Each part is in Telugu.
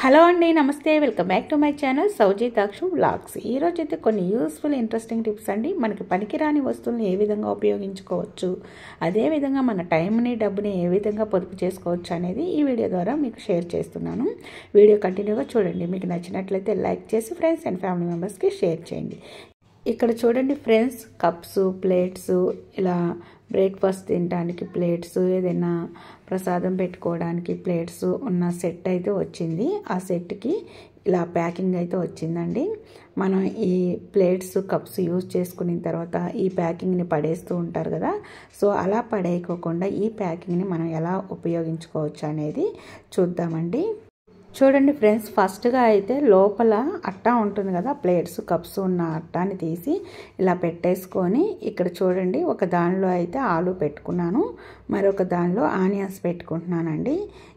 హలో అండి నమస్తే welcome back to my channel Souji Takshu blogs ఈరోజు అయితే కొన్ని యూస్ఫుల్ ఇంట్రెస్టింగ్ టిప్స్ అండి మనకి పనికిరాని వస్తువులను ఏ విధంగా ఉపయోగించుకోవచ్చు అదేవిధంగా మన టైంని డబ్బుని ఏ విధంగా పొదుపు చేసుకోవచ్చు అనేది ఈ వీడియో ద్వారా మీకు షేర్ చేస్తున్నాను వీడియో కంటిన్యూగా చూడండి మీకు నచ్చినట్లయితే లైక్ చేసి ఫ్రెండ్స్ అండ్ ఫ్యామిలీ మెంబర్స్కి షేర్ చేయండి ఇక్కడ చూడండి ఫ్రెండ్స్ కప్స్ ప్లేట్స్ ఇలా బ్రేక్ఫాస్ట్ తినడానికి ప్లేట్స్ ఏదైనా ప్రసాదం పెట్టుకోవడానికి ప్లేట్స్ ఉన్న సెట్ అయితే వచ్చింది ఆ సెట్కి ఇలా ప్యాకింగ్ అయితే వచ్చిందండి మనం ఈ ప్లేట్స్ కప్స్ యూజ్ చేసుకున్న తర్వాత ఈ ప్యాకింగ్ని పడేస్తూ ఉంటారు కదా సో అలా పడేయకోకుండా ఈ ప్యాకింగ్ని మనం ఎలా ఉపయోగించుకోవచ్చు అనేది చూద్దామండి చూడండి ఫ్రెండ్స్ ఫస్ట్గా అయితే లోపల అట్టా ఉంటుంది కదా ప్లేట్స్ కప్స్ ఉన్న అట్టాని తీసి ఇలా పెట్టేసుకొని ఇక్కడ చూడండి ఒక దానిలో అయితే ఆలు పెట్టుకున్నాను మరొక దానిలో ఆనియన్స్ పెట్టుకుంటున్నానండి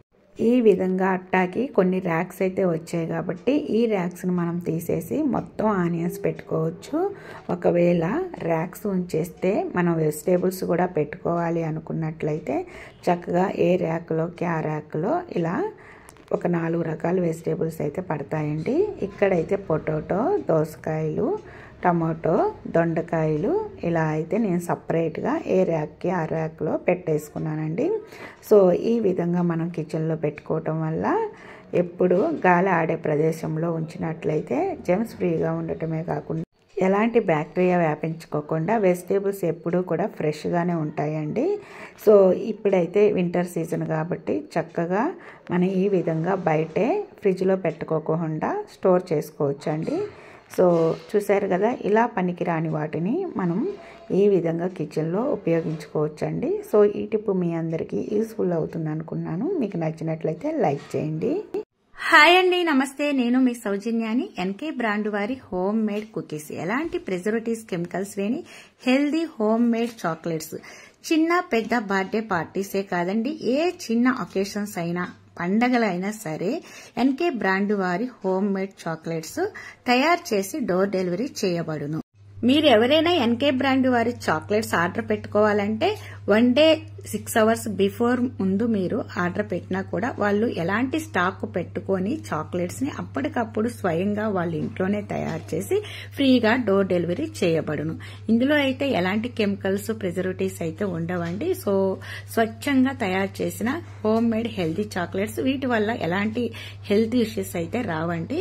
ఈ విధంగా అట్టాకి కొన్ని ర్యాక్స్ అయితే వచ్చాయి కాబట్టి ఈ ర్యాక్స్ని మనం తీసేసి మొత్తం ఆనియన్స్ పెట్టుకోవచ్చు ఒకవేళ ర్యాక్స్ ఉంచేస్తే మనం వెజిటేబుల్స్ కూడా పెట్టుకోవాలి అనుకున్నట్లయితే చక్కగా ఏ ర్యాక్లోకి ఆ ర్యాక్లో ఇలా ఒక నాలుగు రకాల వెజిటేబుల్స్ అయితే పడతాయండి ఇక్కడైతే పొటాటో దోసకాయలు టమాటో దొండకాయలు ఇలా అయితే నేను సపరేట్గా ఏ ర్యాక్కి ఆ ర్యాక్లో పెట్టేసుకున్నానండి సో ఈ విధంగా మనం కిచెన్లో పెట్టుకోవటం వల్ల ఎప్పుడు గాలి ఆడే ప్రదేశంలో ఉంచినట్లయితే జెమ్స్ ఫ్రీగా ఉండటమే కాకుండా ఎలాంటి బ్యాక్టీరియా వ్యాపించుకోకుండా వెజిటేబుల్స్ ఎప్పుడూ కూడా ఫ్రెష్గానే ఉంటాయండి సో ఇప్పుడైతే వింటర్ సీజన్ కాబట్టి చక్కగా మనం ఈ విధంగా బయటే ఫ్రిడ్జ్లో పెట్టుకోకుండా స్టోర్ చేసుకోవచ్చు అండి సో చూసారు కదా ఇలా పనికిరాని వాటిని మనం ఈ విధంగా కిచెన్లో ఉపయోగించుకోవచ్చండి సో ఈ టిప్ మీ అందరికీ యూస్ఫుల్ అవుతుంది అనుకున్నాను మీకు నచ్చినట్లయితే లైక్ చేయండి హాయ్ అండి నమస్తే నేను మీ సౌజన్యాని ఎన్కే బ్రాండ్ వారి హోమ్ మేడ్ కుకీస్ ఎలాంటి ప్రిజర్వేటివ్స్ కెమికల్స్ లేని హెల్దీ హోమ్ మేడ్ చాక్లెట్స్ చిన్న పెద్ద బర్త్డే పార్టీసే కాదండి ఏ చిన్న ఒకేషన్స్ అయినా పండగలైనా సరే ఎన్కే బ్రాండ్ వారి హోమ్ మేడ్ చాక్లెట్స్ తయారు చేసి డోర్ డెలివరీ చేయబడును మీరు ఎవరైనా ఎన్కే బ్రాండ్ వారి చాక్లెట్స్ ఆర్డర్ పెట్టుకోవాలంటే one day six hours before ముందు మీరు ఆర్డర్ పెట్టినా కూడా వాళ్ళు ఎలాంటి స్టాక్ పెట్టుకొని చాక్లెట్స్ ని అప్పటికప్పుడు స్వయంగా వాళ్ళు ఇంట్లోనే తయారు చేసి ఫ్రీగా డోర్ డెలివరీ చేయబడును ఇందులో అయితే ఎలాంటి కెమికల్స్ ప్రిజర్వేటివ్స్ అయితే ఉండవండి సో స్వచ్ఛంగా తయారు చేసిన హోమ్ మేడ్ హెల్తీ చాక్లెట్స్ వీటి వల్ల ఎలాంటి హెల్త్ ఇష్యూస్ అయితే రావండి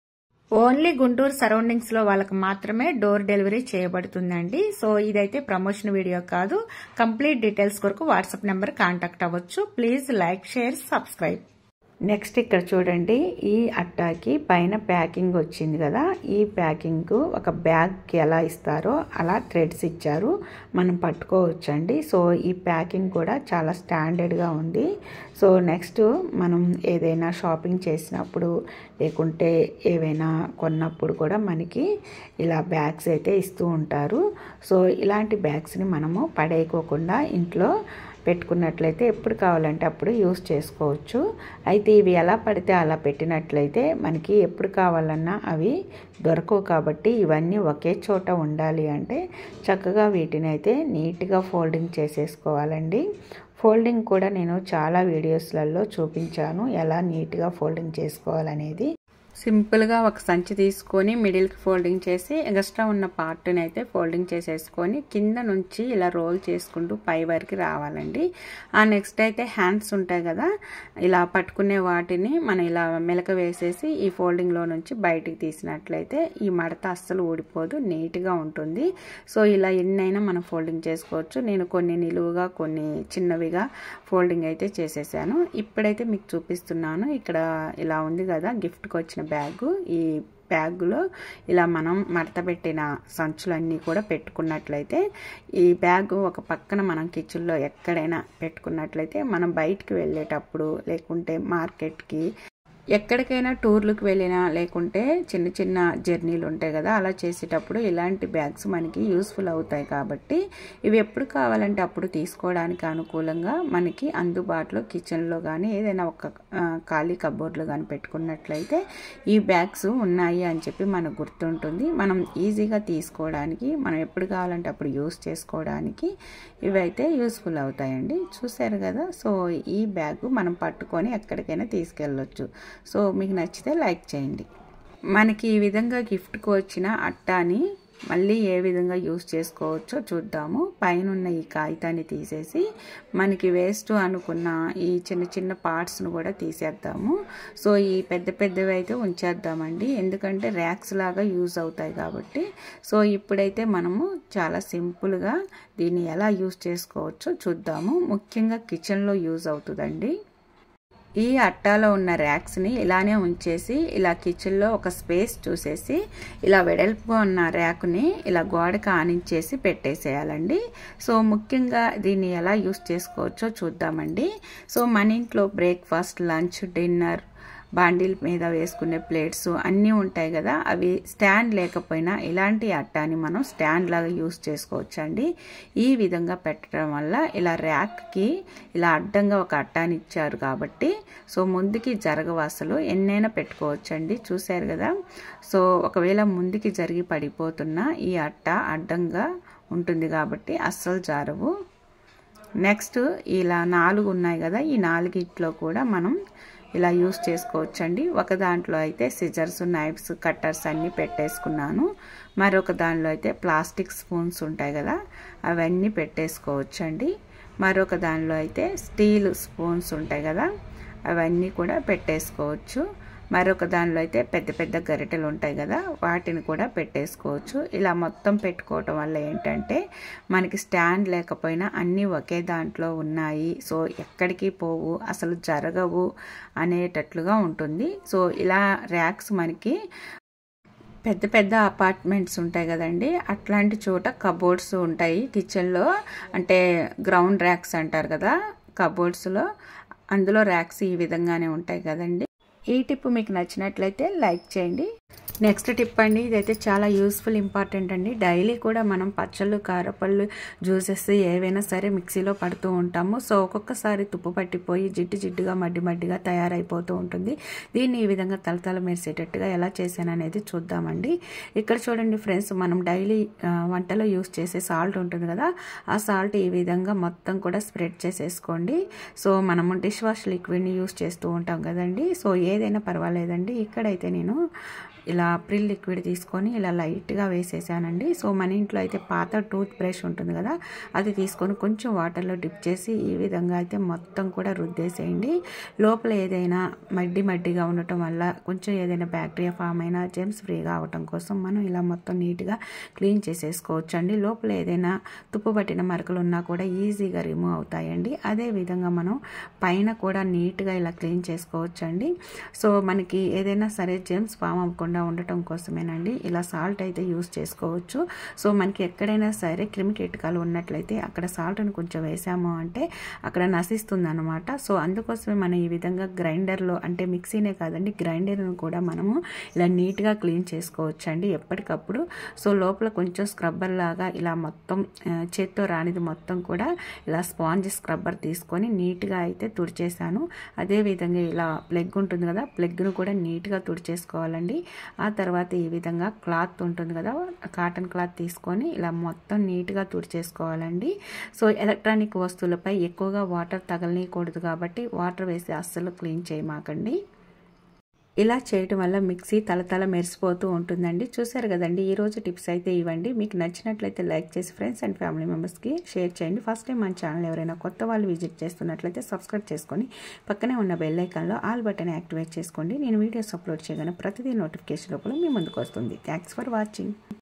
ఓన్లీ గుంటూరు సరౌండింగ్స్ లో వాళ్ళకి మాత్రమే డోర్ డెలివరీ చేయబడుతుందండి సో ఇదైతే ప్రమోషన్ వీడియో కాదు కంప్లీట్ డీటెయిల్స్ కొరకు వాట్సాప్ నెంబర్ కాంటాక్ట్ అవ్వచ్చు please like share subscribe next ఇక్కడ చూడండి ఈ అట్టాకి పైన ప్యాకింగ్ వచ్చింది కదా ఈ ప్యాకింగ్ ఒక బ్యాగ్కి ఎలా ఇస్తారో అలా థ్రెడ్స్ ఇచ్చారు మనం పట్టుకోవచ్చండి సో ఈ ప్యాకింగ్ కూడా చాలా స్టాండర్డ్గా ఉంది సో నెక్స్ట్ మనం ఏదైనా షాపింగ్ చేసినప్పుడు లేకుంటే ఏవైనా కొన్నప్పుడు కూడా మనకి ఇలా బ్యాగ్స్ అయితే ఇస్తూ ఉంటారు సో ఇలాంటి బ్యాగ్స్ని మనము పడేయకోకుండా ఇంట్లో పెట్టుకున్నట్లయితే ఎప్పుడు కావాలంటే అప్పుడు యూస్ చేసుకోవచ్చు అయితే ఇవి ఎలా పడితే అలా పెట్టినట్లయితే మనకి ఎప్పుడు కావాలన్నా అవి దొరకవు కాబట్టి ఇవన్నీ ఒకే చోట ఉండాలి అంటే చక్కగా వీటిని అయితే నీట్గా ఫోల్డింగ్ చేసేసుకోవాలండి ఫోల్డింగ్ కూడా నేను చాలా వీడియోస్లలో చూపించాను ఎలా నీట్గా ఫోల్డింగ్ చేసుకోవాలనేది సింపుల్గా ఒక సంచి తీసుకొని మిడిల్కి ఫోల్డింగ్ చేసి ఎక్స్ట్రా ఉన్న పార్ట్ని అయితే ఫోల్డింగ్ చేసేసుకొని కింద నుంచి ఇలా రోల్ చేసుకుంటూ పై వరకు రావాలండి ఆ నెక్స్ట్ అయితే హ్యాండ్స్ ఉంటాయి కదా ఇలా పట్టుకునే వాటిని మనం ఇలా మెలక వేసేసి ఈ ఫోల్డింగ్లో నుంచి బయటికి తీసినట్లయితే ఈ మడత అస్సలు ఊడిపోదు నీట్గా ఉంటుంది సో ఇలా ఎన్నైనా మనం ఫోల్డింగ్ చేసుకోవచ్చు నేను కొన్ని నిలువుగా కొన్ని చిన్నవిగా ఫోల్డింగ్ అయితే చేసేసాను ఇప్పుడైతే మీకు చూపిస్తున్నాను ఇక్కడ ఇలా ఉంది కదా గిఫ్ట్కి వచ్చిన బ్యాగ్ ఈ బ్యాగులో ఇలా మనం మడత పెట్టిన సంచులన్నీ కూడా పెట్టుకున్నట్లయితే ఈ బ్యాగ్ ఒక పక్కన మనం కిచెన్లో ఎక్కడైనా పెట్టుకున్నట్లయితే మనం బయటికి వెళ్ళేటప్పుడు లేకుంటే మార్కెట్కి ఎక్కడికైనా టూర్లకు వెళ్ళినా లేకుంటే చిన్న చిన్న జర్నీలు ఉంటాయి కదా అలా చేసేటప్పుడు ఇలాంటి బ్యాగ్స్ మనకి యూస్ఫుల్ అవుతాయి కాబట్టి ఇవి ఎప్పుడు కావాలంటే అప్పుడు తీసుకోవడానికి అనుకూలంగా మనకి అందుబాటులో కిచెన్లో కానీ ఏదైనా ఒక ఖాళీ కబోర్డ్లో కానీ పెట్టుకున్నట్లయితే ఈ బ్యాగ్స్ ఉన్నాయి అని చెప్పి మనకు గుర్తుంటుంది మనం ఈజీగా తీసుకోవడానికి మనం ఎప్పుడు కావాలంటే అప్పుడు యూస్ చేసుకోవడానికి ఇవైతే యూస్ఫుల్ అవుతాయండి చూసారు కదా సో ఈ బ్యాగ్ మనం పట్టుకొని ఎక్కడికైనా తీసుకెళ్ళొచ్చు సో మీకు నచ్చితే లైక్ చేయండి మనకి ఈ విధంగా గిఫ్ట్కి వచ్చిన అట్టాని మళ్ళీ ఏ విధంగా యూస్ చేసుకోవచ్చో చూద్దాము పైన ఉన్న ఈ కాగితాన్ని తీసేసి మనకి వేస్ట్ అనుకున్న ఈ చిన్న చిన్న పార్ట్స్ను కూడా తీసేద్దాము సో ఈ పెద్ద పెద్దవి అయితే ఉంచేద్దామండి ఎందుకంటే ర్యాక్స్ లాగా యూజ్ అవుతాయి కాబట్టి సో ఇప్పుడైతే మనము చాలా సింపుల్గా దీన్ని ఎలా యూజ్ చేసుకోవచ్చో చూద్దాము ముఖ్యంగా కిచెన్లో యూజ్ అవుతుందండి ఈ అట్టాలో ఉన్న ర్యాక్స్ని ఇలానే ఉంచేసి ఇలా కిచెన్లో ఒక స్పేస్ చూసేసి ఇలా వెడల్పుగా ఉన్న ర్యాక్ని ఇలా గోడకు ఆనించేసి పెట్టేసేయాలండి సో ముఖ్యంగా దీన్ని ఎలా యూస్ చేసుకోవచ్చో చూద్దామండి సో మన ఇంట్లో బ్రేక్ఫాస్ట్ లంచ్ డిన్నర్ బాండిల్ మీద వేసుకునే ప్లేట్స్ అన్నీ ఉంటాయి కదా అవి స్టాండ్ లేకపోయినా ఇలాంటి అట్టాని మనం స్టాండ్ లాగా యూస్ చేసుకోవచ్చండి ఈ విధంగా పెట్టడం వల్ల ఇలా ర్యాక్కి ఇలా అడ్డంగా ఒక అట్టాని ఇచ్చారు కాబట్టి సో ముందుకి జరగవు అసలు ఎన్నైనా పెట్టుకోవచ్చండి చూశారు కదా సో ఒకవేళ ముందుకి జరిగి పడిపోతున్న ఈ అట్ట అడ్డంగా ఉంటుంది కాబట్టి అస్సలు జారవు నెక్స్ట్ ఇలా నాలుగు ఉన్నాయి కదా ఈ నాలుగిట్లో కూడా మనం ఇలా యూస్ చేసుకోవచ్చండి ఒక దాంట్లో అయితే సిజర్స్ నైఫ్స్ కట్టర్స్ అన్నీ పెట్టేసుకున్నాను మరొక దానిలో అయితే ప్లాస్టిక్ స్పూన్స్ ఉంటాయి కదా అవన్నీ పెట్టేసుకోవచ్చండి మరొక దానిలో అయితే స్టీల్ స్పూన్స్ ఉంటాయి కదా అవన్నీ కూడా పెట్టేసుకోవచ్చు మరొక దానిలో అయితే పెద్ద పెద్ద గరిటెలు ఉంటాయి కదా వాటిని కూడా పెట్టేసుకోవచ్చు ఇలా మొత్తం పెట్టుకోవటం వల్ల ఏంటంటే మనకి స్టాండ్ లేకపోయినా అన్నీ ఒకే దాంట్లో ఉన్నాయి సో ఎక్కడికి పోవు అసలు జరగవు అనేటట్లుగా ఉంటుంది సో ఇలా ర్యాక్స్ మనకి పెద్ద పెద్ద అపార్ట్మెంట్స్ ఉంటాయి కదండి అట్లాంటి చోట కబోర్డ్స్ ఉంటాయి కిచెన్లో అంటే గ్రౌండ్ ర్యాక్స్ అంటారు కదా కబోర్డ్స్లో అందులో ర్యాక్స్ ఈ విధంగానే ఉంటాయి కదండి ఈ టిప్ మీకు నచ్చినట్లయితే లైక్ చేయండి నెక్స్ట్ టిప్ అండి ఇదైతే చాలా యూస్ఫుల్ ఇంపార్టెంట్ అండి డైలీ కూడా మనం పచ్చళ్ళు కారపళ్ళు జ్యూసెస్ ఏవైనా సరే మిక్సీలో పడుతూ ఉంటాము సో ఒక్కొక్కసారి తుప్పు పట్టిపోయి జిడ్డు జిడ్డుగా మడ్డి మడ్డిగా తయారైపోతూ ఉంటుంది దీన్ని ఈ విధంగా తలతల మెరిసేటట్టుగా ఎలా చేశాను అనేది చూద్దామండి ఇక్కడ చూడండి ఫ్రెండ్స్ మనం డైలీ వంటలో యూస్ చేసే సాల్ట్ ఉంటుంది కదా ఆ సాల్ట్ ఈ విధంగా మొత్తం కూడా స్ప్రెడ్ చేసేసుకోండి సో మనము డిష్ వాష్ లిక్విడ్ని యూస్ చేస్తూ ఉంటాం కదండి సో ఏదైనా పర్వాలేదండి ఇక్కడైతే నేను ఇలా ప్రిల్ లిక్విడ్ తీసుకొని ఇలా లైట్గా వేసేసానండి సో మన ఇంట్లో అయితే పాత టూత్ బ్రష్ ఉంటుంది కదా అది తీసుకొని కొంచెం వాటర్లో డిప్ చేసి ఈ విధంగా అయితే మొత్తం కూడా రుద్దేసేయండి లోపల ఏదైనా మడ్డి మడ్డిగా ఉండటం వల్ల కొంచెం ఏదైనా బ్యాక్టీరియా ఫామ్ అయినా జెమ్స్ ఫ్రీగా అవటం కోసం మనం ఇలా మొత్తం నీట్గా క్లీన్ చేసేసుకోవచ్చు అండి లోపల ఏదైనా తుప్పు పట్టిన మరకలు ఉన్నా కూడా ఈజీగా రిమూవ్ అవుతాయండి అదే విధంగా మనం పైన కూడా నీట్గా ఇలా క్లీన్ చేసుకోవచ్చు అండి సో మనకి ఏదైనా సరే జెమ్స్ ఫామ్ అవ్వకుండా ఉండటం కోసమేనండి ఇలా సాల్ట్ అయితే యూస్ చేసుకోవచ్చు సో మనకి ఎక్కడైనా సరే క్రిమి కీటకాలు ఉన్నట్లయితే అక్కడ సాల్ట్ని కొంచెం వేసాము అంటే అక్కడ నశిస్తుంది అనమాట సో అందుకోసమే మనం ఈ విధంగా గ్రైండర్లో అంటే మిక్సీనే కాదండి గ్రైండర్ను కూడా మనము ఇలా నీట్గా క్లీన్ చేసుకోవచ్చు అండి ఎప్పటికప్పుడు సో లోపల కొంచెం స్క్రబ్బర్ లాగా ఇలా మొత్తం చేత్తో రానిది మొత్తం కూడా ఇలా స్పాంజ్ స్క్రబ్బర్ తీసుకొని నీట్గా అయితే తుడిచేసాను అదేవిధంగా ఇలా ప్లగ్ ఉంటుంది కదా ప్లగ్ను కూడా నీట్గా తుడిచేసుకోవాలండి ఆ తర్వాత ఈ విధంగా క్లాత్ ఉంటుంది కదా కాటన్ క్లాత్ తీసుకొని ఇలా మొత్తం నీట్గా తుడిచేసుకోవాలండి సో ఎలక్ట్రానిక్ వస్తువులపై ఎక్కువగా వాటర్ తగలనీయకూడదు కాబట్టి వాటర్ వేసి అస్సలు క్లీన్ చేయమాకండి ఇలా చేయటం వల్ల మిక్సీ తలతల మెరిసిపోతూ ఉంటుందండి చూసారు కదండి ఈరోజు టిప్స్ అయితే ఇవ్వండి మీకు నచ్చినట్లయితే లైక్ చేసి ఫ్రెండ్స్ అండ్ ఫ్యామిలీ మెంబర్స్కి షేర్ చేయండి ఫస్ట్ టైం మన ఛానల్ ఎవరైనా కొత్త వాళ్ళు విజిట్ చేస్తున్నట్లయితే సబ్స్క్రైబ్ చేసుకొని పక్కనే ఉన్న బెల్ ఐకాన్లో ఆల్ బటన్ యాక్టివేట్ చేసుకోండి నేను వీడియోస్ అప్లోడ్ చేయగానే ప్రతిదీ నోటిఫికేషన్ లోపల మీ ముందుకు వస్తుంది థ్యాంక్స్ ఫర్ వాచింగ్